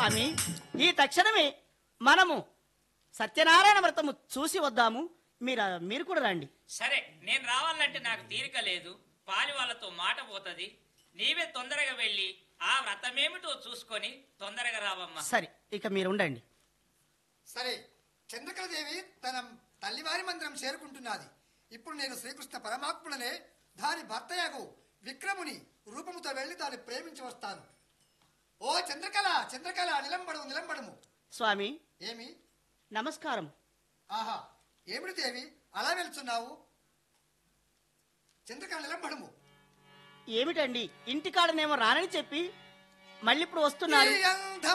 స్వామి ఈ తక్షణమే మనము సత్యనారాయణ వ్రతము చూసి వద్దాము మీరు మీరు కూడా రండి సరే నేను రావాలంటే నాకు తీరిక లేదు పాలి వాళ్ళతో మాట పోతది నీవే తొందరగా వెళ్ళి ఆ వ్రతమేమిటో చూసుకొని తొందరగా రావమ్మా సరే ఇక మీరు ఉండండి సరే చంద్రకళదేవి తన తల్లివారి మందిరం చేరుకుంటున్నది ఇప్పుడు నేను శ్రీకృష్ణ పరమాత్ముడనే దాని భర్తయగు విక్రముని రూపముతో వెళ్లి దాన్ని ప్రేమించి వస్తాను ఓ చంద్రకళ చంద్రకళ నిలంబడము నిలంబడము స్వామి ఏమి నమస్కారం ఆహా ఏమిటి దేవి అలా వెళ్తున్నావు చంద్రకళ నిలంబడము ఏమిటండి ఇంటికాడనేమో రానని చెప్పి మళ్ళీ ఇప్పుడు వస్తున్నారు ఈ అంధ